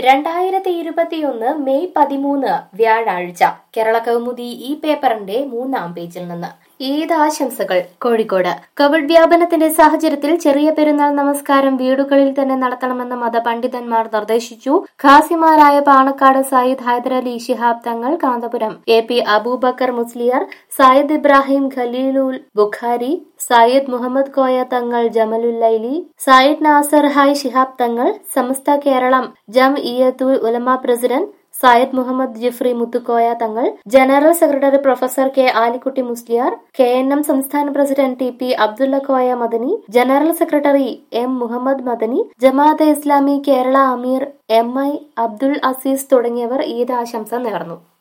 രണ്ടായിരത്തി ഇരുപത്തിയൊന്ന് മെയ് പതിമൂന്ന് വ്യാഴാഴ്ച കേരള കൗമുദി ഈ പേപ്പറിന്റെ മൂന്നാം പേജിൽ നിന്ന് ഈദ് ആശംസകൾ കോഴിക്കോട് കോവിഡ് വ്യാപനത്തിന്റെ സാഹചര്യത്തിൽ ചെറിയ പെരുന്നാൾ നമസ്കാരം വീടുകളിൽ തന്നെ നടത്തണമെന്ന് മതപണ്ഡിതന്മാർ നിർദ്ദേശിച്ചു ഖാസിമാരായ Panakkad Sayyid Hyderali Shihab Thangal Kanthapuram A P Abubakar Musliyar Sayyid Ibrahim Khalilul Bukhari Sayyid Muhammad Koya Thangal Jamalullaili Sayyid Nasar Hayy Shihab Thangal Samastha Keralam Jamiyyathul Ulama president Sayyid Muhammad Jifri Muthukoya Thangal general secretary professor K Alikutty Musliyar K N M സംസ്ഥാന president T P Abdullah Koya Madani general secretary M Muhammad Madani Jamaate Islami Kerala Ameer M I Abdul Aziz തുടങ്ങിയവർ ഈദ് ആശംസ നേർന്നു